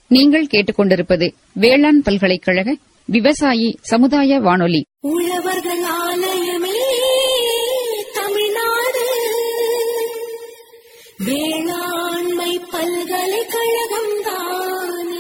நீங்கள் கேட்டுக்கொண்டிருப்பது வேளாண் பல்கலைக்கழக விவசாயி சமுதாய வானொலி உழவர்கள் ஆலயமே தமிழ்நாடு வேளாண்மை பல்கலைக்கழகம் தானே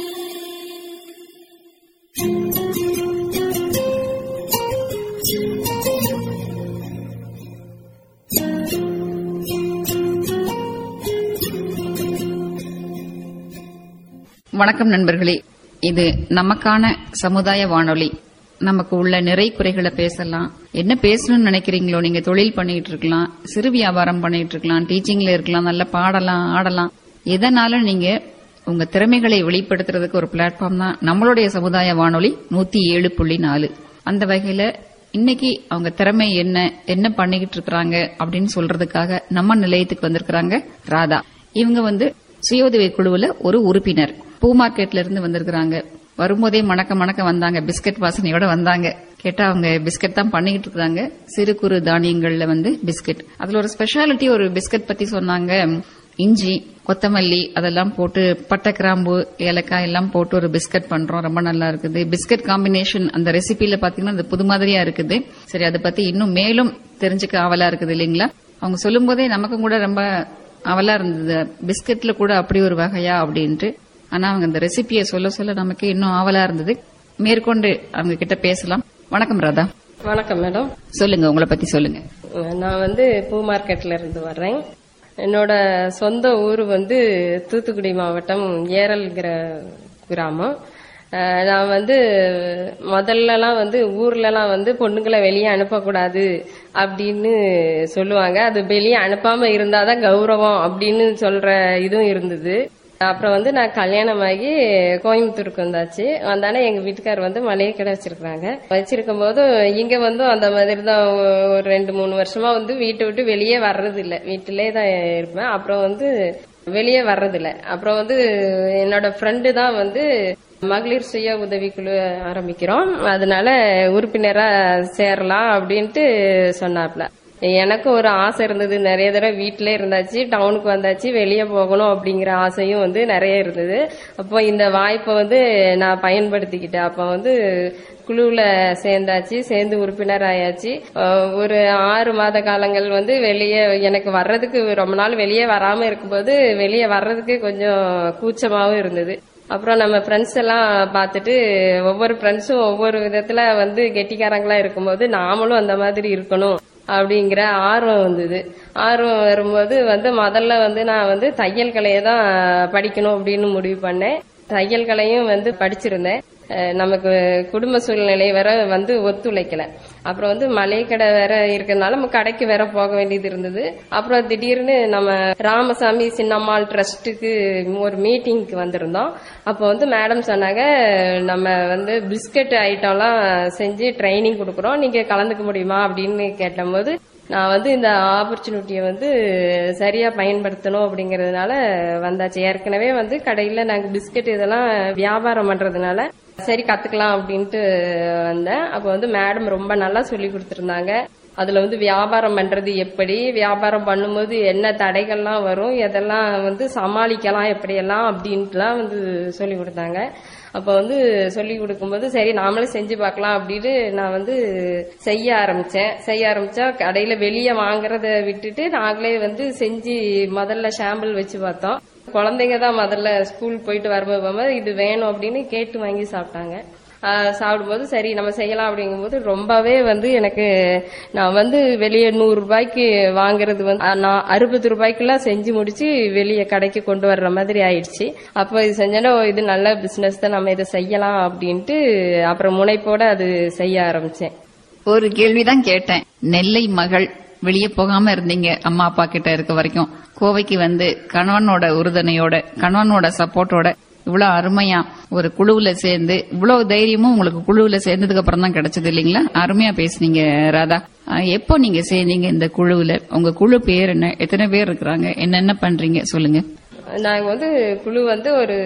வணக்கம் நண்பர்களே இது நமக்கான சமுதாய வானொலி நமக்கு உள்ள நிறை குறைகளை பேசலாம் என்ன பேசணும்னு நினைக்கிறீங்களோ நீங்க தொழில் பண்ணிட்டு இருக்கலாம் சிறு வியாபாரம் பண்ணிட்டு இருக்கலாம் டீச்சிங்ல இருக்கலாம் நல்லா பாடலாம் ஆடலாம் எதனாலும் நீங்க உங்க திறமைகளை வெளிப்படுத்துறதுக்கு ஒரு பிளாட்ஃபார்ம் தான் நம்மளுடைய சமுதாய வானொலி நூத்தி ஏழு புள்ளி நாலு அந்த வகையில இன்னைக்கு அவங்க திறமை என்ன என்ன பண்ணிக்கிட்டு இருக்காங்க அப்படின்னு சொல்றதுக்காக நம்ம நிலையத்துக்கு வந்திருக்கிறாங்க ராதா இவங்க வந்து சுய உதவி குழுவுல ஒரு உறுப்பினர் பூ மார்க்கெட்ல இருந்து வந்திருக்கிறாங்க வரும்போதே மணக்க மணக்க வந்தாங்க பிஸ்கட் வாசனையோட வந்தாங்க கேட்டா அவங்க பிஸ்கட் தான் பண்ணிக்கிட்டு இருக்காங்க சிறு குறு தானியங்கள்ல வந்து பிஸ்கட் அதுல ஒரு ஸ்பெஷாலிட்டி ஒரு பிஸ்கட் பத்தி சொன்னாங்க இஞ்சி கொத்தமல்லி அதெல்லாம் போட்டு பட்டை கிராம்பு ஏலக்காய் எல்லாம் போட்டு ஒரு பிஸ்கட் பண்றோம் ரொம்ப நல்லா இருக்குது பிஸ்கட் காம்பினேஷன் அந்த ரெசிபில பாத்தீங்கன்னா அது புது மாதிரியா இருக்குது சரி அதை பத்தி இன்னும் மேலும் தெரிஞ்சுக்க ஆவலா இருக்குது இல்லைங்களா அவங்க சொல்லும் போதே நமக்கும் கூட ரொம்ப அவலா இருந்தது பிஸ்கட்ல கூட அப்படி ஒரு வகையா அப்படின்ட்டு ஆனா அவங்க அந்த ரெசிபியை சொல்ல சொல்ல நமக்கு இன்னும் ஆவலா இருந்தது மேற்கொண்டு அவங்க கிட்ட பேசலாம் வணக்கம் ராதா வணக்கம் மேடம் சொல்லுங்க உங்களை பத்தி சொல்லுங்க நான் வந்து பூ மார்க்கெட்ல இருந்து வர்றேன் என்னோட சொந்த ஊர் வந்து தூத்துக்குடி மாவட்டம் ஏரல்கிற கிராமம் அஹ் நான் வந்து முதல்லலாம் வந்து ஊர்லலாம் வந்து பொண்ணுங்களை வெளியே அனுப்பக்கூடாது அப்படின்னு சொல்லுவாங்க அது வெளியே அனுப்பாம இருந்தாதான் கௌரவம் அப்படின்னு சொல்ற இதுவும் இருந்தது அப்புறம் வந்து நான் கல்யாணமாகி கோயம்புத்தூருக்கு வந்தாச்சு வந்தானே எங்க வீட்டுக்கார் வந்து மளிகை கடை வச்சிருக்காங்க வச்சிருக்கும் போது இங்க வந்து அந்த மாதிரி தான் ஒரு ரெண்டு மூணு வருஷமா வந்து வீட்டை விட்டு வெளியே வர்றது இல்ல வீட்டிலே தான் இருப்பேன் அப்புறம் வந்து வெளியே வர்றது இல்ல அப்புறம் வந்து என்னோட ஃப்ரெண்டு தான் வந்து மகளிர் சுய உதவிக்குழு ஆரம்பிக்கிறோம் அதனால உறுப்பினரா சேரலாம் அப்படின்ட்டு சொன்னாப்ல எனக்கும் ஒரு ஆசை இருந்தது நிறைய தடவை வீட்டிலே இருந்தாச்சு டவுனுக்கு வந்தாச்சு வெளியே போகணும் அப்படிங்கிற ஆசையும் வந்து நிறைய இருந்தது அப்போ இந்த வாய்ப்பை வந்து நான் பயன்படுத்திக்கிட்டேன் அப்போ வந்து குழுவில் சேர்ந்தாச்சு சேர்ந்து உறுப்பினர் ஆயாச்சு அஹ் ஒரு ஆறு மாத காலங்கள் வந்து வெளியே எனக்கு வர்றதுக்கு ரொம்ப நாள் வெளியே வராம இருக்கும்போது வெளியே வர்றதுக்கு கொஞ்சம் கூச்சமாவும் இருந்தது அப்புறம் நம்ம ஃப்ரெண்ட்ஸ் எல்லாம் பார்த்துட்டு ஒவ்வொரு ஃப்ரெண்ட்ஸும் ஒவ்வொரு விதத்துல வந்து கெட்டிக்காரங்களா இருக்கும்போது நாமளும் அந்த மாதிரி இருக்கணும் அப்படிங்கிற ஆர்வம் வந்தது ஆர்வம் வரும்போது வந்து முதல்ல வந்து நான் வந்து தையல் கலையை தான் படிக்கணும் அப்படின்னு முடிவு பண்ணேன் தையல் கலையும் வந்து படிச்சிருந்தேன் அஹ் நமக்கு குடும்ப சூழ்நிலை வேற வந்து ஒத்துழைக்கல அப்புறம் வந்து மளிகை கடை வேற இருக்கிறதுனால நம்ம கடைக்கு வேற போக வேண்டியது இருந்தது அப்புறம் திடீர்னு நம்ம ராமசாமி சின்னம்மாள் ட்ரஸ்ட்டுக்கு ஒரு மீட்டிங்க்கு வந்திருந்தோம் அப்போ வந்து மேடம் சொன்னாங்க நம்ம வந்து பிஸ்கட் ஐட்டம்லாம் செஞ்சு ட்ரைனிங் கொடுக்குறோம் நீங்க கலந்துக்க முடியுமா அப்படின்னு கேட்டபோது நான் வந்து இந்த ஆப்பர்ச்சுனிட்டியை வந்து சரியா பயன்படுத்தணும் அப்படிங்கறதுனால வந்தாச்சு ஏற்கனவே வந்து கடையில நாங்க பிஸ்கட் இதெல்லாம் வியாபாரம் பண்றதுனால சரி கத்துக்கலாம் அப்படின்ட்டு வந்தேன் அப்போ வந்து மேடம் ரொம்ப நல்லா சொல்லி கொடுத்துருந்தாங்க அதுல வந்து வியாபாரம் பண்றது எப்படி வியாபாரம் பண்ணும்போது என்ன தடைகள்லாம் வரும் எதெல்லாம் வந்து சமாளிக்கலாம் எப்படியெல்லாம் அப்படின்ட்டுலாம் வந்து சொல்லி கொடுத்தாங்க அப்போ வந்து சொல்லி கொடுக்கும்போது சரி நாமளும் செஞ்சு பார்க்கலாம் அப்படின்னு நான் வந்து செய்ய ஆரம்பிச்சேன் செய்ய ஆரம்பிச்சா கடையில வெளியே வாங்குறத விட்டுட்டு நாங்களே வந்து செஞ்சு முதல்ல ஷாம்பிள் வச்சு பார்த்தோம் குழந்தைங்க தான் முதல்ல ஸ்கூல் போயிட்டு வரும்போது இது வேணும் அப்படின்னு கேட்டு வாங்கி சாப்பிட்டாங்க ஆஹ் சாப்பிடும்போது சரி நம்ம செய்யலாம் அப்படிங்கும்போது ரொம்பவே வந்து எனக்கு நான் வந்து வெளியே நூறு ரூபாய்க்கு வாங்குறது வந்து ஆஹ் நான் அறுபது ரூபாய்க்குலாம் செஞ்சு முடிச்சு வெளியே கடைக்கு கொண்டு வர்ற மாதிரி ஆயிடுச்சு அப்போ இது செஞ்சோன்னா ஓ, இது நல்ல பிசினஸ் தான் நம்ம இதை செய்யலாம் அப்படின்ட்டு அப்புறம் முனைப்போட அது செய்ய ஆரம்பிச்சேன் ஒரு கேள்விதான் கேட்டேன் நெல்லை மகள் வெளியே போகாம இருந்தீங்க அம்மா அப்பா கிட்ட இருக்க வரைக்கும் கோவைக்கு வந்து கணவனோட உறுதுணையோட கணவனோட சப்போர்ட்டோட இவ்வளவு அருமையா ஒரு குழுவுல சேர்ந்து இவ்வளவு தைரியமும் உங்களுக்கு குழுவுல சேர்ந்ததுக்கு அப்புறம் தான் கிடைச்சது இல்லைங்களா அருமையா பேசுனீங்க ராதா அஹ், எப்போ நீங்க சேர்ந்தீங்க இந்த குழுவுல உங்க குழு பேர் என்ன எத்தனை பேர் இருக்கிறாங்க என்னென்ன பண்றீங்க சொல்லுங்க நாங்க வந்து குழு வந்து ஒரு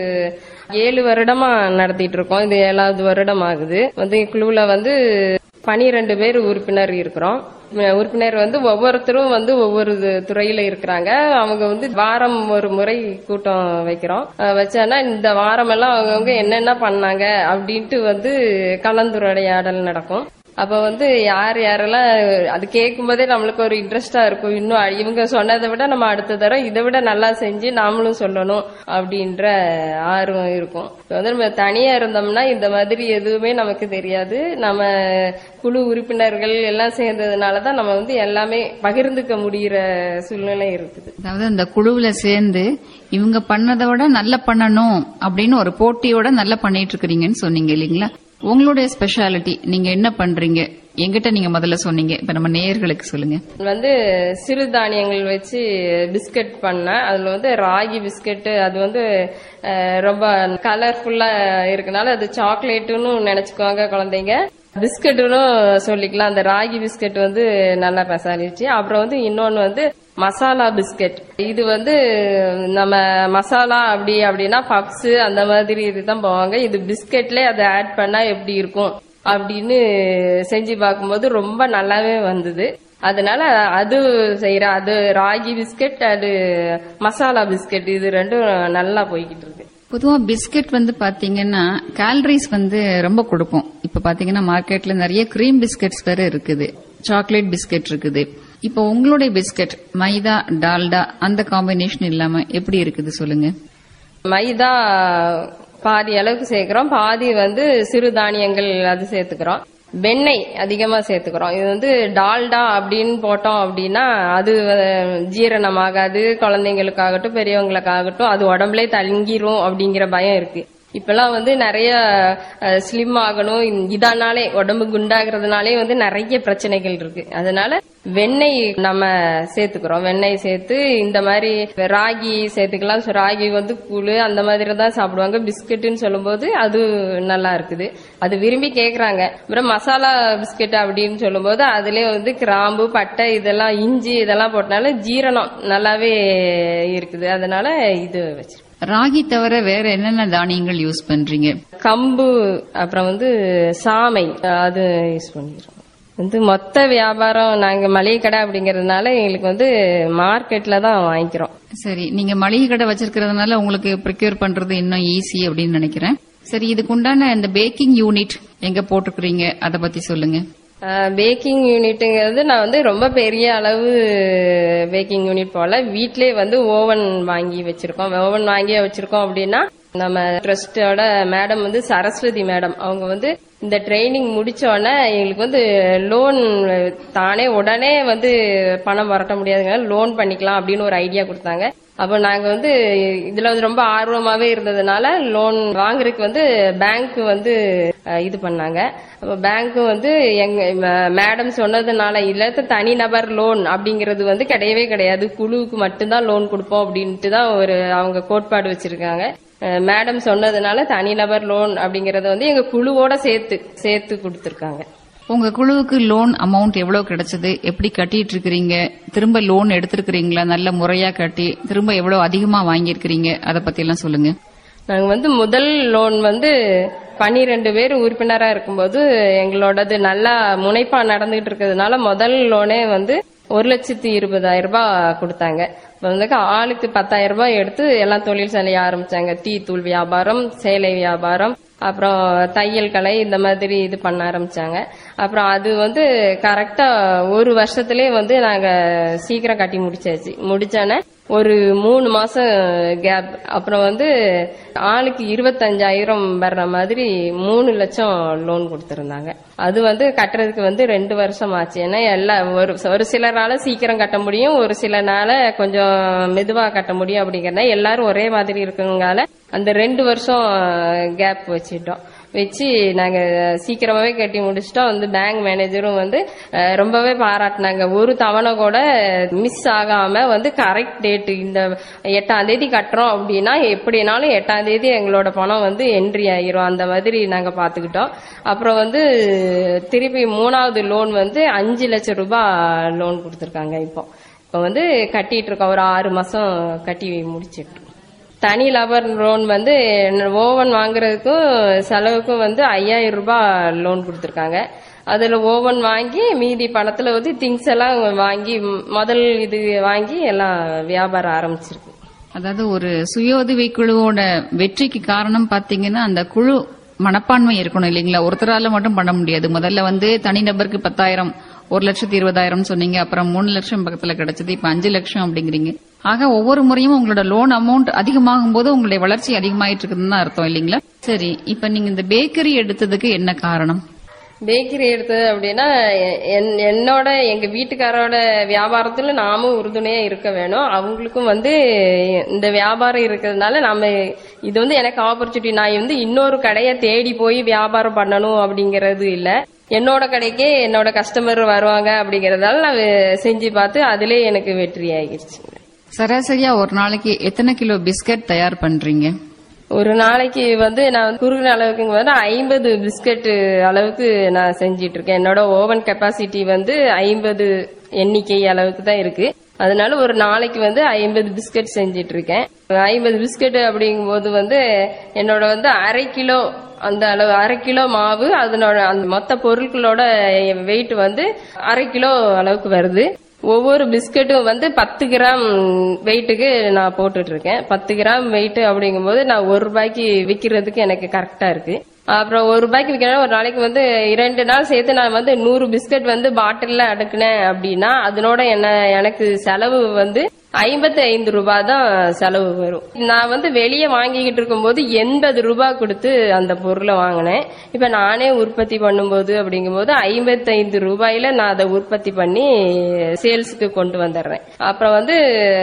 ஏழு வருடமா நடத்திட்டு இருக்கோம் இது ஏழாவது வருடம் ஆகுது வந்து குழுவுல வந்து பனிரெண்டு பேர் உறுப்பினர் இருக்கிறோம் உறுப்பினர் வந்து ஒவ்வொருத்தரும் வந்து ஒவ்வொரு இது- துறையில இருக்கிறாங்க அவங்க வந்து வாரம் ஒரு முறை கூட்டம் வைக்கிறோம் அஹ் வச்சானா இந்த வாரம் எல்லாம் அவங்கவுங்க என்னென்ன பண்ணாங்க அப்படின்ட்டு வந்து கலந்துரையாடல் நடக்கும் அப்ப வந்து யார் யாரெல்லாம் அது கேட்கும் போதே நம்மளுக்கு ஒரு இன்ட்ரெஸ்டா இருக்கும் இன்னும் இவங்க சொன்னதை விட நம்ம அடுத்த தடவை இதை விட நல்லா செஞ்சு நாமளும் சொல்லணும் அப்படின்ற ஆர்வம் இருக்கும் இப்ப வந்து நம்ம தனியா இருந்தோம்னா இந்த மாதிரி எதுவுமே நமக்கு தெரியாது நம்ம குழு உறுப்பினர்கள் எல்லாம் சேர்ந்ததுனாலதான் நம்ம வந்து எல்லாமே பகிர்ந்துக்க முடியிற சூழ்நிலை இருக்குது அதாவது அந்த குழுவுல சேர்ந்து இவங்க பண்ணதை விட நல்லா பண்ணணும் அப்படின்னு ஒரு போட்டியோட நல்லா பண்ணிட்டு இருக்கிறீங்கன்னு சொன்னீங்க இல்லீங்களா உங்களுடைய ஸ்பெஷாலிட்டி நீங்க என்ன பண்றீங்க எங்கிட்ட நீங்க முதல்ல சொன்னீங்க இப்ப நம்ம நேயர்களுக்கு சொல்லுங்க வந்து சிறுதானியங்கள் வச்சு பிஸ்கட் பண்ணேன் அதுல வந்து ராகி பிஸ்கட் அது வந்து அஹ், ரொம்ப கலர்ஃபுல்லா இருக்கனால அது சாக்லேட்டுன்னு நினைச்சுக்குவாங்க குழந்தைங்க பிஸ்கட்டுன்னு சொல்லிக்கலாம் அந்த ராகி பிஸ்கட் வந்து நல்லா பெசாலிச்சு அப்புறம் வந்து இன்னொன்னு வந்து மசாலா பிஸ்கட் இது வந்து நம்ம மசாலா அப்படி அப்படின்னா பப்ஸ் அந்த மாதிரி இதுதான் போவாங்க இது பிஸ்கட்ல அதை ஆட் பண்ணா எப்படி இருக்கும் அப்படின்னு செஞ்சு பார்க்கும்போது ரொம்ப நல்லாவே வந்தது அதனால அது செய்யற அது ராகி பிஸ்கட் அது மசாலா பிஸ்கட் இது ரெண்டும் நல்லா போய்கிட்டு இருக்கு பொதுவா பிஸ்கட் வந்து பாத்தீங்கன்னா கேலரிஸ் வந்து ரொம்ப கொடுக்கும் இப்ப பாத்தீங்கன்னா மார்க்கெட்ல நிறைய கிரீம் பிஸ்கட்ஸ் வேற இருக்குது சாக்லேட் பிஸ்கட் இருக்குது இப்போ உங்களுடைய பிஸ்கட் மைதா டால்டா அந்த காம்பினேஷன் இல்லாம எப்படி இருக்குது சொல்லுங்க மைதா பாதி அளவுக்கு சேர்க்கிறோம் பாதி வந்து சிறுதானியங்கள் அது சேர்த்துக்கிறோம் வெண்ணெய் அதிகமா சேர்த்துக்கிறோம் இது வந்து டால்டா அப்படின்னு போட்டோம் அப்படின்னா அது அஹ், ஜீரணமாகாது குழந்தைங்களுக்காகட்டும் பெரியவங்களுக்காகட்டும் அது உடம்புலே தங்கிரும் அப்படிங்கிற பயம் இருக்கு இப்பெல்லாம் வந்து நிறைய ஸ்லிம் ஆகணும் இந்த- இதனாலே உடம்பு குண்டாகிறதுனாலே வந்து நிறைய பிரச்சனைகள் இருக்கு அதனால வெண்ணெய் நம்ம சேர்த்துக்கிறோம் வெண்ணெய் சேர்த்து இந்த மாதிரி ராகி சேர்த்துக்கலாம் So, ராகி வந்து கூழ் அந்த மாதிரி தான் சாப்பிடுவாங்க பிஸ்கட்டுன்னு சொல்லும்போது அது நல்லா இருக்குது அது விரும்பி கேக்குறாங்க அப்புறம் மசாலா பிஸ்கட் அப்படின்னு சொல்லும்போது அதுலயே வந்து கிராம்பு பட்டை இதெல்லாம் இஞ்சி இதெல்லாம் போட்டனால ஜீரணம் நல்லாவே இருக்குது அதனால இது வச்சிருக்கோம் ராகி தவிர வேற என்னென்ன தானியங்கள் யூஸ் பண்றீங்க கம்பு அப்புறம் வந்து சாமை அது யூஸ் பண்ணிக்கிறோம் வந்து மொத்த வியாபாரம் நாங்க மளிகை கடை அப்படிங்கறதுனால எங்களுக்கு வந்து மார்க்கெட்ல தான் வாங்கிக்கிறோம் சரி நீங்க மளிகை கடை வச்சிருக்கிறதுனால உங்களுக்கு ப்ரிக்யூர் பண்றது இன்னும் ஈஸி அப்படின்னு நினைக்கிறேன் சரி இதுக்கு உண்டான இந்த பேக்கிங் யூனிட் எங்க போட்டுக்கிறீங்க அத பத்தி சொல்லுங்க பேக்கிங் யூனிட்டுங்கிறது நான் வந்து ரொம்ப பெரிய அளவு பேக்கிங் யூனிட் போல வீட்லயே வந்து ஓவன் வாங்கி வச்சிருக்கோம் ஓவன் வாங்கி வச்சிருக்கோம் அப்படின்னா நம்ம ட்ரஸ்டோட மேடம் வந்து சரஸ்வதி மேடம் அவங்க வந்து இந்த ட்ரைனிங் முடிச்ச உடனே எங்களுக்கு வந்து லோன் தானே உடனே வந்து பணம் வரட்ட முடியாதுங்க லோன் பண்ணிக்கலாம் அப்படின்னு ஒரு ஐடியா கொடுத்தாங்க அப்போ நாங்க வந்து இதுல வந்து ரொம்ப ஆர்வமாவே இருந்ததுனால லோன் வாங்குறதுக்கு வந்து பேங்க் வந்து அஹ், இது பண்ணாங்க அப்போ பேங்க் வந்து எங்க மேடம் சொன்னதுனால இல்ல தனிநபர் லோன் அப்படிங்கிறது வந்து கிடையவே கிடையாது குழுவுக்கு மட்டும்தான் லோன் கொடுப்போம் அப்படின்ட்டு தான் ஒரு அவங்க கோட்பாடு வச்சிருக்காங்க அஹ், மேடம் சொன்னதுனால தனிநபர் லோன் அப்படிங்கறத வந்து எங்க குழுவோட சேர்த்து சேர்த்து கொடுத்திருக்காங்க உங்க குழுவுக்கு லோன் அமௌண்ட் எவ்வளவு கிடைச்சது எப்படி கட்டிட்டு இருக்கிறீங்க திரும்ப லோன் எடுத்திருக்கிறீங்களா நல்ல முறையா கட்டி திரும்ப எவ்வளவு அதிகமா வாங்கியிருக்கிறீங்க அத பத்தி எல்லாம் சொல்லுங்க நாங்க வந்து முதல் லோன் வந்து பன்னிரெண்டு பேர் உறுப்பினரா இருக்கும்போது எங்களோடது நல்லா முனைப்பா நடந்துகிட்டு இருக்கிறதுனால முதல் லோனே வந்து ஒரு லட்சத்தி இருபதாயிரம் ரூபாய் கொடுத்தாங்க இப்ப வந்து ஆளுக்கு பத்தாயிரம் ரூபாய் எடுத்து எல்லாம் தொழில் செய்ய ஆரம்பிச்சாங்க டீ தூள் வியாபாரம் சேலை வியாபாரம் அப்புறம் தையல் கலை இந்த மாதிரி இது பண்ண ஆரம்பிச்சாங்க அப்புறம் அது வந்து கரெக்டா ஒரு வருஷத்துலயே வந்து நாங்க சீக்கிரம் கட்டி முடிச்சாச்சு முடிச்சோன்னே ஒரு மூணு மாசம் கேப் அப்புறம் வந்து ஆளுக்கு இருபத்தஞ்சாயிரம் வர்ற மாதிரி மூணு லட்சம் லோன் கொடுத்திருந்தாங்க அது வந்து கட்டுறதுக்கு வந்து ரெண்டு வருஷம் ஆச்சு ஏன்னா எல்லா ஒரு ஒரு சிலரால சீக்கிரம் கட்ட முடியும் ஒரு சிலனால கொஞ்சம் மெதுவா கட்ட முடியும் அப்படிங்கறத எல்லாரும் ஒரே மாதிரி இருக்குங்கால அந்த ரெண்டு வருஷம் கேப் வச்சிட்டோம் வச்சு நாங்க சீக்கிரமாவே கட்டி முடிச்சிட்டோம் வந்து பேங்க் மேனேஜரும் வந்து அஹ், ரொம்பவே பாராட்டினாங்க ஒரு தவணை கூட மிஸ் ஆகாம வந்து கரெக்ட் டேட் இந்த எட்டாம் தேதி கட்டுறோம் அப்படின்னா எப்படினாலும் எட்டாம் தேதி எங்களோட பணம் வந்து என்ட்ரி ஆயிரும் அந்த மாதிரி நாங்க பாத்துக்கிட்டோம் அப்புறம் வந்து திருப்பி மூணாவது லோன் வந்து அஞ்சு லட்சம் ரூபாய் லோன் கொடுத்திருக்காங்க இப்போ இப்போ வந்து கட்டிட்டு இருக்கோம் ஒரு ஆறு மாசம் கட்டி முடிச்சிட்டு தனி லாபர் லோன் வந்து ஓவன் வாங்குறதுக்கும் செலவுக்கும் வந்து ஐயாயிரம் ரூபாய் லோன் கொடுத்துருக்காங்க அதுல ஓவன் வாங்கி மீதி பணத்துல வந்து திங்ஸ் எல்லாம் வாங்கி ம், முதல் இது வாங்கி எல்லாம் வியாபாரம் ஆரம்பிச்சிருக்கு அதாவது ஒரு சுய உதவி குழுவோட வெற்றிக்கு காரணம் பாத்தீங்கன்னா அந்த குழு மனப்பான்மை இருக்கணும் இல்லைங்களா ஒருத்தரால மட்டும் பண்ண முடியாது முதல்ல வந்து தனிநபருக்கு பத்தாயிரம் ஒரு லட்சத்தி இருபதாயிரம் சொன்னீங்க அப்புறம் மூணு லட்சம் பக்கத்துல கிடைச்சது இப்ப அஞ்சு லட்சம் அப்படிங்கிறீங்க ஆக ஒவ்வொரு முறையும் உங்களோட லோன் அமௌண்ட் அதிகமாகும் போது உங்களுடைய வளர்ச்சி அதிகமாயிட்டு இருக்குதுன்னு தான் அர்த்தம் இல்லைங்களா சரி இப்ப நீங்க இந்த பேக்கரி எடுத்ததுக்கு என்ன காரணம் பேக்கரி எடுத்தது அப்படின்னா என்- என்னோட எங்க வீட்டுக்காரோட வியாபாரத்துல நாமும் உறுதுணையா இருக்க வேணும் அவங்களுக்கும் வந்து இந்த வியாபாரம் இருக்கிறதுனால நம்ம இது வந்து எனக்கு ஆப்பர்ச்சுனிட்டி நான் வந்து இன்னொரு கடையை தேடி போய் வியாபாரம் பண்ணணும் அப்படிங்கறது இல்ல என்னோட கடைக்கே என்னோட கஸ்டமர் வருவாங்க அப்படிங்கறதால நான் செஞ்சு பார்த்து அதிலே எனக்கு வெற்றி ஆகிடுச்சு சராசரியா ஒரு நாளைக்கு எத்தனை கிலோ பிஸ்கட் தயார் பண்றீங்க ஒரு நாளைக்கு வந்து நான் வந்து குறுகின அளவுக்கு வந்து ஐம்பது பிஸ்கட் அளவுக்கு நான் செஞ்சிட்டு இருக்கேன் என்னோட ஓவன் கெப்பாசிட்டி வந்து ஐம்பது எண்ணிக்கை அளவுக்கு தான் இருக்கு அதனால ஒரு நாளைக்கு வந்து ஐம்பது பிஸ்கட் செஞ்சிட்டு இருக்கேன் ஐம்பது பிஸ்கட் அப்படிங்கும்போது வந்து என்னோட வந்து அரை கிலோ அந்த அளவு அரை கிலோ மாவு அதனோட அந்த மொத்த பொருட்களோட வெயிட் வந்து அரை கிலோ அளவுக்கு வருது ஒவ்வொரு பிஸ்கட்டும் வந்து பத்து கிராம் வெயிட்டுக்கு நான் போட்டுட்டு இருக்கேன் பத்து கிராம் வெயிட் அப்படிங்கும்போது நான் ஒரு ரூபாய்க்கு விக்கிறதுக்கு எனக்கு கரெக்டா இருக்கு அப்புறம் ஒரு ரூபாய்க்கு விற்கிறேன் ஒரு நாளைக்கு வந்து இரண்டு நாள் சேர்த்து நான் வந்து நூறு பிஸ்கட் வந்து பாட்டில்ல அடுக்கினேன் அப்படின்னா அதனோட என்ன எனக்கு செலவு வந்து ஐம்பத்தி ஐந்து ரூபாய் தான் செலவு வரும் நான் வந்து வெளியே வாங்கிக்கிட்டு இருக்கும்போது எண்பது ரூபாய் கொடுத்து அந்த பொருளை வாங்கினேன் இப்ப நானே உற்பத்தி பண்ணும்போது அப்படிங்கும்போது ஐம்பத்தி ஐந்து ரூபாயில நான் அதை உற்பத்தி பண்ணி சேல்ஸுக்கு கொண்டு வந்துடுறேன் அப்புறம் வந்து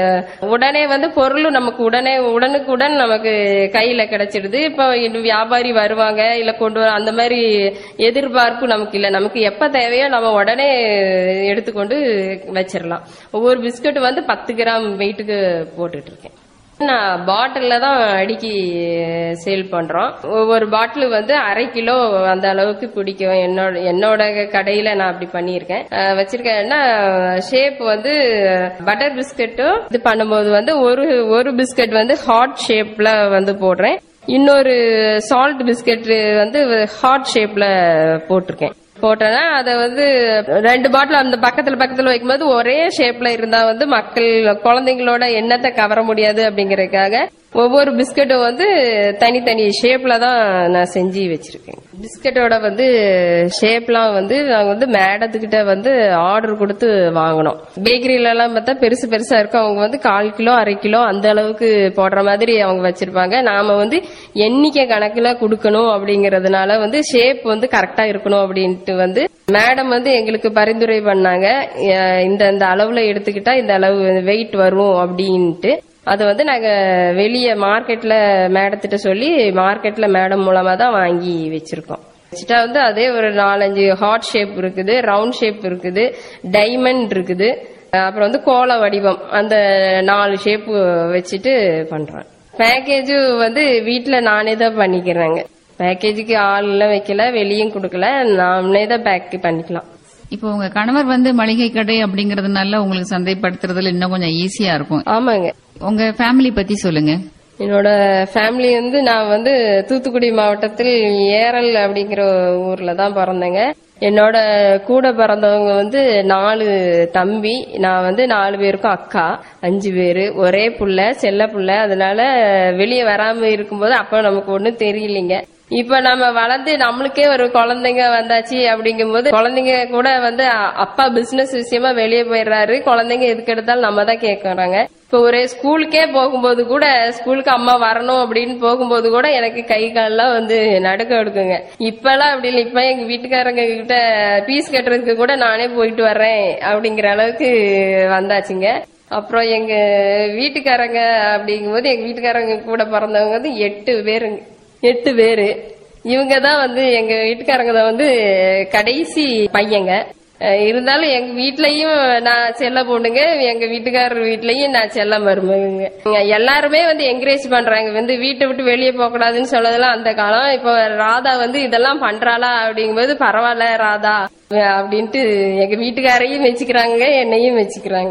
உடனே வந்து பொருளும் நமக்கு உடனே உடனுக்குடன் நமக்கு கையில கிடைச்சிடுது இப்ப இது வியாபாரி வருவாங்க இல்ல கொண்டு வர அந்த மாதிரி எதிர்பார்ப்பு நமக்கு இல்ல நமக்கு எப்ப தேவையோ நம்ம உடனே எடுத்துக்கொண்டு வச்சிடலாம் ஒவ்வொரு பிஸ்கட் வந்து பத்து கிராம் வெயிட்டுக்கு போட்டுட்டு இருக்கேன் நான் பாட்டில்ல தான் அடுக்கி சேல் பண்றோம் ஒவ்வொரு பாட்டில் வந்து அரை கிலோ அந்த அளவுக்கு பிடிக்கும் என்னோட என்னோட கடையில நான் அப்படி பண்ணியிருக்கேன் அஹ் வச்சிருக்கேன்னா ஷேப் வந்து பட்டர் பிஸ்கட்டும் இது பண்ணும்போது வந்து ஒரு ஒரு பிஸ்கட் வந்து ஹாட் ஷேப்ல வந்து போடுறேன் இன்னொரு சால்ட் பிஸ்கட் வந்து ஹார்ட் ஷேப்ல போட்டிருக்கேன் போட்டேன்னா அதை வந்து ரெண்டு பாட்டில் அந்த பக்கத்துல பக்கத்துல வைக்கும்போது ஒரே ஷேப்ல இருந்தா வந்து மக்கள் குழந்தைங்களோட எண்ணத்தை கவர முடியாது அப்படிங்கறதுக்காக ஒவ்வொரு பிஸ்கட்டும் வந்து தனித்தனி ஷேப்ல தான் நான் செஞ்சு வச்சிருக்கேன் பிஸ்கட்டோட வந்து ஷேப்லாம் வந்து நாங்க வந்து மேடத்துக்கிட்ட வந்து ஆர்டர் கொடுத்து வாங்கினோம் பேக்கரியில எல்லாம் பார்த்தா பெருசு பெருசா இருக்கும் அவங்க வந்து கால் கிலோ அரை கிலோ அந்த அளவுக்கு போடுற மாதிரி அவங்க வச்சிருப்பாங்க நாம வந்து எண்ணிக்கை கணக்குல கொடுக்கணும் அப்படிங்கறதுனால வந்து ஷேப் வந்து கரெக்டா இருக்கணும் அப்படின்ட்டு வந்து மேடம் வந்து எங்களுக்கு பரிந்துரை பண்ணாங்க அஹ் இந்த இந்த அளவுல எடுத்துக்கிட்டா இந்த அளவு வெயிட் வரும் அப்படின்ட்டு அது வந்து நாங்க வெளியே மார்க்கெட்ல மேடத்திட்ட சொல்லி மார்க்கெட்ல மேடம் மூலமா தான் வாங்கி வச்சிருக்கோம் வச்சுட்டா வந்து அதே ஒரு நாலஞ்சு ஹார்ட் ஷேப் இருக்குது ரவுண்ட் ஷேப் இருக்குது டைமண்ட் இருக்குது அப்புறம் வந்து கோல வடிவம் அந்த நாலு ஷேப் வச்சுட்டு பண்றேன் பேக்கேஜ் வந்து வீட்ல நானே தான் பண்ணிக்கிறேங்க பேக்கேஜுக்கு ஆள் எல்லாம் வைக்கல வெளியும் கொடுக்கல நாமளே தான் பேக் பண்ணிக்கலாம் இப்போ உங்க கணவர் வந்து மளிகை கடை அப்படிங்கறதுனால உங்களுக்கு சந்தைப்படுத்துறதுல இன்னும் கொஞ்சம் ஈஸியா இருக்கும் ஆமாங்க உங்க ஃபேமிலி பத்தி சொல்லுங்க என்னோட ஃபேமிலி வந்து நான் வந்து தூத்துக்குடி மாவட்டத்தில் ஏரல் அப்படிங்கிற ஊர்ல தான் பிறந்தேங்க என்னோட கூட பிறந்தவங்க வந்து நாலு தம்பி நான் வந்து நாலு பேருக்கும் அக்கா அஞ்சு பேரு ஒரே புள்ள செல்ல புள்ள அதனால வெளியே வராம இருக்கும்போது அப்ப நமக்கு ஒண்ணும் தெரியலைங்க இப்ப நம்ம வளர்ந்து நம்மளுக்கே ஒரு குழந்தைங்க வந்தாச்சு அப்படிங்கும்போது குழந்தைங்க கூட வந்து அ- அப்பா பிசினஸ் விஷயமா வெளியே போயிடுறாரு குழந்தைங்க எதுக்கு எடுத்தாலும் நம்ம தான் கேட்கறாங்க இப்ப ஒரு ஸ்கூலுக்கே போகும்போது கூட ஸ்கூலுக்கு அம்மா வரணும் அப்படின்னு போகும்போது கூட எனக்கு கை கால்லாம் வந்து நடுக்க எடுக்குங்க இப்பெல்லாம் அப்படி இல்லை இப்ப எங்க வீட்டுக்காரங்க கிட்ட பீஸ் கட்டுறதுக்கு கூட நானே போயிட்டு வர்றேன் அப்படிங்கிற அளவுக்கு வந்தாச்சுங்க அப்புறம் எங்க வீட்டுக்காரங்க அப்படிங்கும்போது எங்க வீட்டுக்காரங்க கூட பிறந்தவங்க வந்து எட்டு பேருங்க எட்டு பேரு இவங்க தான் வந்து எங்க வீட்டுக்காரங்க தான் வந்து கடைசி பையங்க அஹ் இருந்தாலும் எங்க வீட்லயும் நான் செல்ல பொண்ணுங்க எங்க வீட்டுக்காரர் வீட்லயும் நான் செல்ல மருமகங்க இங்க எல்லாருமே வந்து என்கரேஜ் பண்றாங்க வந்து வீட்டை விட்டு வெளியே போக கூடாதுன்னு சொல்லதெல்லாம் அந்த காலம் இப்போ ராதா வந்து இதெல்லாம் பண்றாளா அப்படிங்கும்போது பரவாயில்ல ராதா அப்படின்ட்டு எங்க வீட்டுக்காரையும் மெச்சுக்கிறாங்க என்னையும் மெச்சுக்கிறாங்க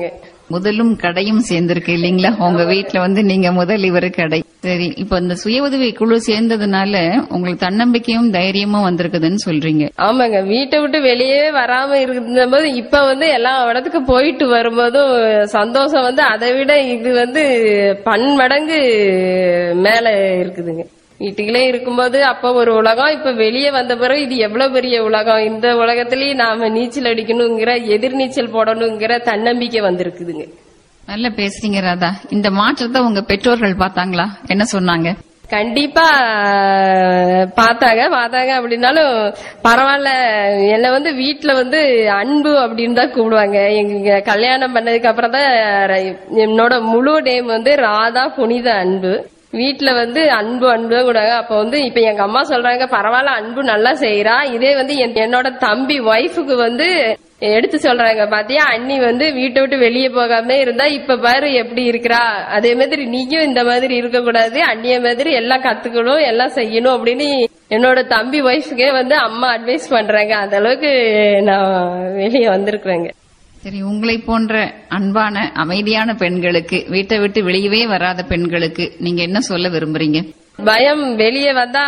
முதலும் கடையும் சேர்ந்திருக்கு இல்லீங்களா உங்க வீட்ல வந்து நீங்க முதல் இவரு கடை சரி இப்ப இந்த சுய உதவி குழு சேர்ந்ததுனால உங்களுக்கு தன்னம்பிக்கையும் தைரியமும் வந்திருக்குதுன்னு சொல்றீங்க ஆமாங்க வீட்டை விட்டு வெளியே வராம இருந்தபோது இப்ப வந்து எல்லா இடத்துக்கு போயிட்டு வரும்போதும் சந்தோஷம் வந்து அதை விட இது வந்து பன்மடங்கு மேல இருக்குதுங்க வீட்டுக்குள்ளே இருக்கும்போது அப்ப ஒரு உலகம் இப்ப வெளியே வந்த பிறகு இது எவ்வளவு பெரிய உலகம் இந்த உலகத்திலயே நாம நீச்சல் அடிக்கணுங்கிற எதிர்நீச்சல் போடணுங்கிற தன்னம்பிக்கை வந்திருக்குதுங்க நல்லா பேசுறீங்க ராதா இந்த மாற்றத்தை உங்க பெற்றோர்கள் பார்த்தாங்களா என்ன சொன்னாங்க கண்டிப்பா அஹ், பார்த்தாங்க பார்த்தாங்க அப்படின்னாலும் பரவாயில்ல என்னை வந்து வீட்டுல வந்து அன்பு அப்படின்னு தான் கூப்பிடுவாங்க எங்க கல்யாணம் பண்ணதுக்கு அப்புறம் தான் என்னோட முழு நேம் வந்து ராதா புனித அன்பு வீட்டுல வந்து அன்பு அன்பு தான் கூடாங்க அப்ப வந்து இப்ப எங்க அம்மா சொல்றாங்க பரவாயில்ல அன்பு நல்லா செய்யறா இதே வந்து என்- என்னோட தம்பி ஒய்ஃபுக்கு வந்து எடுத்து சொல்றாங்க பாத்தியா அண்ணி வந்து வீட்டை விட்டு வெளியே போகாம இருந்தா இப்ப பாரு எப்படி இருக்கிறா அதே மாதிரி நீயும் இந்த மாதிரி இருக்க கூடாது அண்ணிய மாதிரி எல்லாம் கத்துக்கணும் எல்லாம் செய்யணும் அப்படின்னு என்னோட தம்பி ஒய்ஃபுக்கே வந்து அம்மா அட்வைஸ் பண்றாங்க அந்த அளவுக்கு நான் வெளியே வந்திருக்கிறேங்க சரி உங்களை போன்ற அன்பான அமைதியான பெண்களுக்கு வீட்டை விட்டு வெளியவே வராத பெண்களுக்கு நீங்க என்ன சொல்ல விரும்புறீங்க பயம் வெளியே வந்தா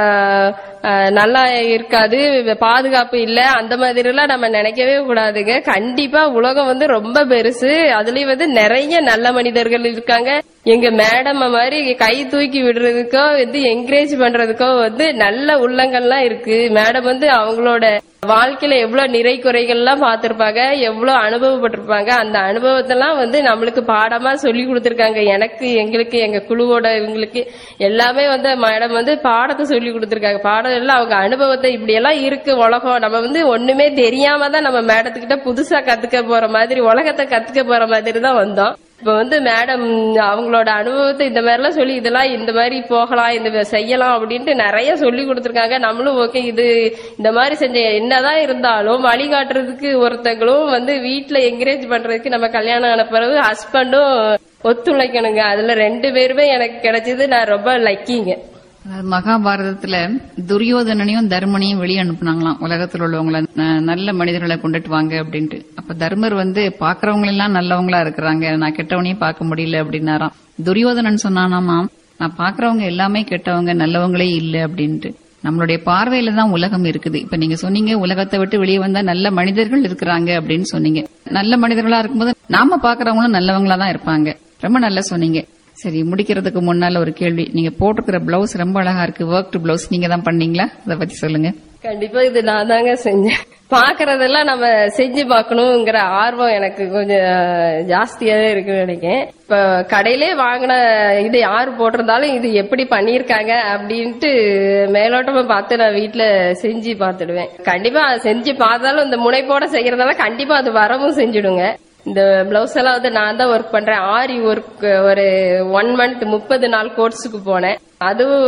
அஹ், நல்லா இருக்காது பாதுகாப்பு இல்ல அந்த மாதிரி எல்லாம் நம்ம நினைக்கவே கூடாதுங்க கண்டிப்பா உலகம் வந்து ரொம்ப பெருசு அதுலயும் வந்து நிறைய நல்ல மனிதர்கள் இருக்காங்க எங்க மேடம் மாதிரி கை தூக்கி விடுறதுக்கோ வந்து என்கரேஜ் பண்றதுக்கோ வந்து நல்ல உள்ளங்கள்லாம் இருக்கு மேடம் வந்து அவங்களோட வாழ்க்கையில எவ்வளவு நிறை குறைகள்லாம் பார்த்திருப்பாங்க எவ்வளவு அனுபவப்பட்டிருப்பாங்க அந்த அனுபவத்தெல்லாம் வந்து நம்மளுக்கு பாடமா சொல்லி கொடுத்திருக்காங்க எனக்கு எங்களுக்கு எங்க குழுவோட இவங்களுக்கு எல்லாமே வந்து மேடம் வந்து பாடத்தை சொல்லி கொடுத்திருக்காங்க பாடம் எல்லாம் அவங்க அனுபவத்தை இப்படி எல்லாம் இருக்கு உலகம் நம்ம வந்து ஒண்ணுமே தெரியாம தான் நம்ம மேடத்துக்கிட்ட புதுசா கத்துக்க போற மாதிரி உலகத்தை கத்துக்க போற மாதிரி தான் வந்தோம் இப்ப வந்து மேடம் அவங்களோட அனுபவத்தை இந்த மாதிரி எல்லாம் சொல்லி இதெல்லாம் இந்த மாதிரி போகலாம் இந்த வே- செய்யலாம் அப்படின்ட்டு நிறைய சொல்லி கொடுத்திருக்காங்க நம்மளும் ஓகே இது இந்த மாதிரி செஞ்ச என்னதான் இருந்தாலும் வழிகாட்டுறதுக்கு ஒருத்தங்களும் வந்து வீட்டுல என்கரேஜ் பண்றதுக்கு நம்ம கல்யாணம் ஆன பிறகு ஹஸ்பண்டும் ஒத்துழைக்கணுங்க அதுல ரெண்டு பேருமே எனக்கு கிடைச்சது நான் ரொம்ப லக்கிங்க அதாவது மகாபாரதத்துல துரியோதனனையும் தர்மனையும் வெளியே அனுப்புனாங்களாம் உலகத்துல உள்ளவங்கள ந- நல்ல மனிதர்களை கொண்டுட்டு வாங்க அப்படின்ட்டு அப்ப தர்மர் வந்து பாக்குறவங்க எல்லாம் நல்லவங்களா இருக்கிறாங்க நான் கெட்டவனையும் பார்க்க முடியல அப்படின்னாராம் துரியோதனன் சொன்னானாமா நான் பாக்குறவங்க எல்லாமே கெட்டவங்க நல்லவங்களே இல்ல அப்படின்ட்டு நம்மளுடைய பார்வையில தான் உலகம் இருக்குது இப்ப நீங்க சொன்னீங்க உலகத்தை விட்டு வெளியே வந்தா நல்ல மனிதர்கள் இருக்கிறாங்க அப்படின்னு சொன்னீங்க நல்ல மனிதர்களா இருக்கும்போது நாம பாக்குறவங்களும் நல்லவங்களா தான் இருப்பாங்க ரொம்ப நல்லா சொன்னீங்க சரி முடிக்கிறதுக்கு முன்னால ஒரு கேள்வி நீங்க போட்டிருக்கிற பிளவுஸ் ரொம்ப அழகா இருக்கு ஒர்க் பிளவுஸ் நீங்க தான் பண்ணீங்களா அதை பத்தி சொல்லுங்க கண்டிப்பா இது நான் தாங்க செஞ்சேன் பாக்குறதெல்லாம் நம்ம செஞ்சு பார்க்கணுங்கிற ஆர்வம் எனக்கு கொஞ்சம் ஜாஸ்தியாவே இருக்குன்னு நினைக்கிறேன் இப்ப கடையிலே வாங்கின இது யாரு போட்டிருந்தாலும் இது எப்படி பண்ணிருக்காங்க அப்படின்ட்டு மேலோட்டமா பார்த்து நான் வீட்டுல செஞ்சு பார்த்துடுவேன் கண்டிப்பா செஞ்சு பார்த்தாலும் இந்த முனைப்போட செய்யறதால கண்டிப்பா அது வரவும் செஞ்சுடுங்க இந்த பிளவுஸ் எல்லாம் வந்து நான் தான் ஒர்க் பண்றேன் ஆரி ஒர்க் ஒரு ஒன் மந்த் முப்பது நாள் கோர்ஸுக்கு போனேன் அதுவும்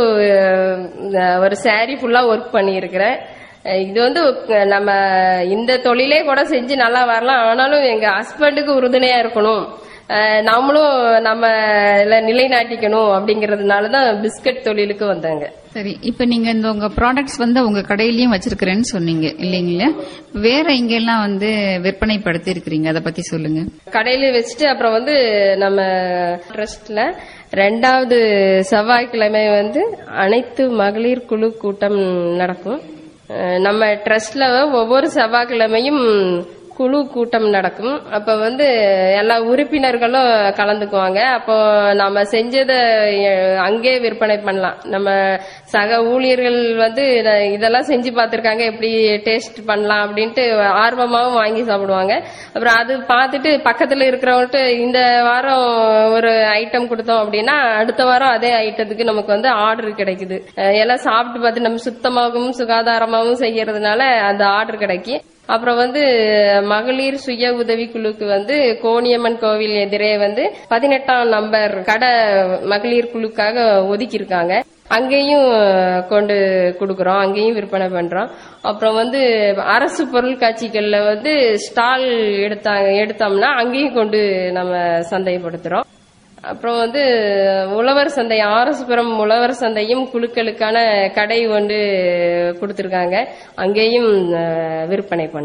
அஹ், ஒரு saree ஃபுல்லா ஒர்க் பண்ணியிருக்கிறேன் அஹ், இது வந்து அஹ், நம்ம இந்த தொழிலே கூட செஞ்சு நல்லா வரலாம் ஆனாலும் எங்க ஹஸ்பண்டுக்கு உறுதுணையா இருக்கணும் அஹ், நம்மளும் நம்ம இதுல நிலைநாட்டிக்கணும் அப்படிங்கறதுனால தான் பிஸ்கட் தொழிலுக்கு வந்தாங்க சரி இப்ப நீங்க இந்த உங்க ப்ராடக்ட்ஸ் வந்து உங்க கடையிலயும் வச்சிருக்கிறேன்னு சொன்னீங்க இல்லைங்களா வேற எங்கெல்லாம் வந்து விற்பனை படுத்தி இருக்கிறீங்க அதை பத்தி சொல்லுங்க கடையில வச்சுட்டு அப்புறம் வந்து நம்ம ட்ரஸ்ட்ல ரெண்டாவது செவ்வாய்க்கிழமை வந்து அனைத்து மகளிர் குழு கூட்டம் நடக்கும் அஹ் நம்ம ட்ரஸ்ட்ல ஒவ்வொரு செவ்வாய்க்கிழமையும் குழு கூட்டம் நடக்கும் அப்ப வந்து எல்லா உறுப்பினர்களும் கலந்துக்குவாங்க அப்போ நம்ம செஞ்சதை அஹ், அங்கே விற்பனை பண்ணலாம் நம்ம சக ஊழியர்கள் வந்து இத- இதெல்லாம் செஞ்சு பார்த்திருக்காங்க எப்படி டேஸ்ட் பண்ணலாம் அப்படின்ட்டு ஆர்வமாவும் வாங்கி சாப்பிடுவாங்க அப்புறம் அது பார்த்துட்டு பக்கத்துல இருக்கிறவங்கள்ட்ட இந்த வாரம் ஒரு ஐட்டம் கொடுத்தோம் அப்படின்னா அடுத்த வாரம் அதே ஐட்டத்துக்கு நமக்கு வந்து ஆர்டர் கிடைக்குது அஹ் எல்லாம் சாப்பிட்டு பார்த்து நம்ம சுத்தமாகவும் சுகாதாரமாகவும் செய்யறதுனால அந்த ஆர்டர் கிடைக்கி அப்புறம் வந்து மகளிர் சுய உதவி குழுக்கு வந்து கோணியம்மன் கோவில் எதிரே வந்து பதினெட்டாம் நம்பர் கடை மகளிர் குழுக்காக ஒதுக்கியிருக்காங்க அங்கேயும் கொண்டு கொடுக்கறோம் அங்கேயும் விற்பனை பண்றோம் அப்புறம் வந்து அரசு பொருட்காட்சிகள்ல வந்து ஸ்டால் எடுத்தாங்க எடுத்தோம்னா அங்கேயும் கொண்டு நம்ம சந்தைப்படுத்துறோம் அப்புறம் வந்து உழவர் சந்தை ஆரஸ்புரம் உழவர் சந்தையும் குழுக்களுக்கான கடை ஒன்று கொடுத்திருக்காங்க அங்கேயும் அஹ், விற்பனை பண்றோம்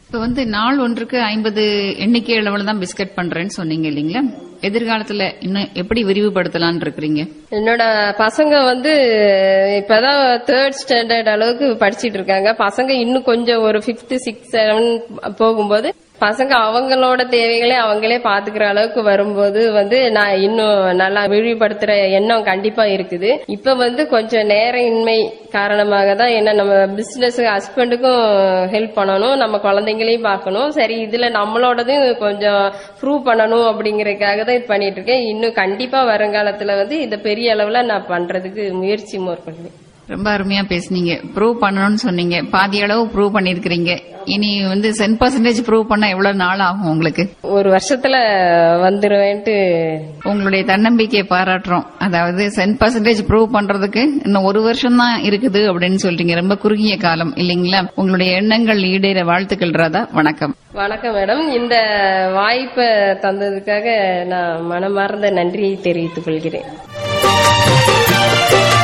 இப்ப வந்து நாள் ஒன்றுக்கு ஐம்பது எண்ணிக்கை அளவுல தான் பிஸ்கட் பண்றேன்னு சொன்னீங்க இல்லீங்களா எதிர்காலத்துல இன்னும் எப்படி விரிவுபடுத்தலாம்னு இருக்கிறீங்க என்னோட பசங்க வந்து இப்பதான் தேர்ட் ஸ்டாண்டர்ட் அளவுக்கு படிச்சிட்டு இருக்காங்க பசங்க இன்னும் கொஞ்சம் ஒரு பிப்த் சிக்ஸ் செவன் போகும்போது பசங்க அவங்களோட தேவைகளை அவங்களே பாத்துக்கிற அளவுக்கு வரும்போது வந்து நான் இன்னும் நல்லா விரிவுபடுத்துற எண்ணம் கண்டிப்பா இருக்குது இப்ப வந்து கொஞ்சம் நேர இன்மை காரணமாக தான் என்ன நம்ம பிசினஸ் ஹஸ்பண்டுக்கும் ஹெல்ப் பண்ணணும் நம்ம குழந்தைங்களையும் பார்க்கணும் சரி இதுல நம்மளோடதும் கொஞ்சம் ப்ரூவ் பண்ணணும் அப்படிங்கறதுக்காக தான் இது பண்ணிட்டு இருக்கேன் இன்னும் கண்டிப்பா வருங்காலத்துல வந்து இத பெரிய அளவுல நான் பண்றதுக்கு முயற்சி மேற்கொள்வேன் ரொம்ப அருமையா பேசுனீங்க ப்ரூவ் பண்ணணும்னு சொன்னீங்க பாதி அளவு ப்ரூவ் பண்ணிருக்கிறீங்க இனி வந்து சென் பர்சன்டேஜ் ப்ரூவ் பண்ண எவ்வளவு நாள் ஆகும் உங்களுக்கு ஒரு வருஷத்துல வந்துருவேன்ட்டு உங்களுடைய தன்னம்பிக்கையை பாராட்டுறோம் அதாவது சென் பர்சன்டேஜ் ப்ரூவ் பண்றதுக்கு இன்னும் ஒரு வருஷம் தான் இருக்குது அப்படின்னு சொல்றீங்க ரொம்ப குறுகிய காலம் இல்லைங்களா உங்களுடைய எண்ணங்கள் ஈடேற வாழ்த்துக்கள் ராதா வணக்கம் வணக்கம் மேடம் இந்த வாய்ப்பை தந்ததுக்காக நான் மனமார்ந்த நன்றியை தெரிவித்துக் கொள்கிறேன்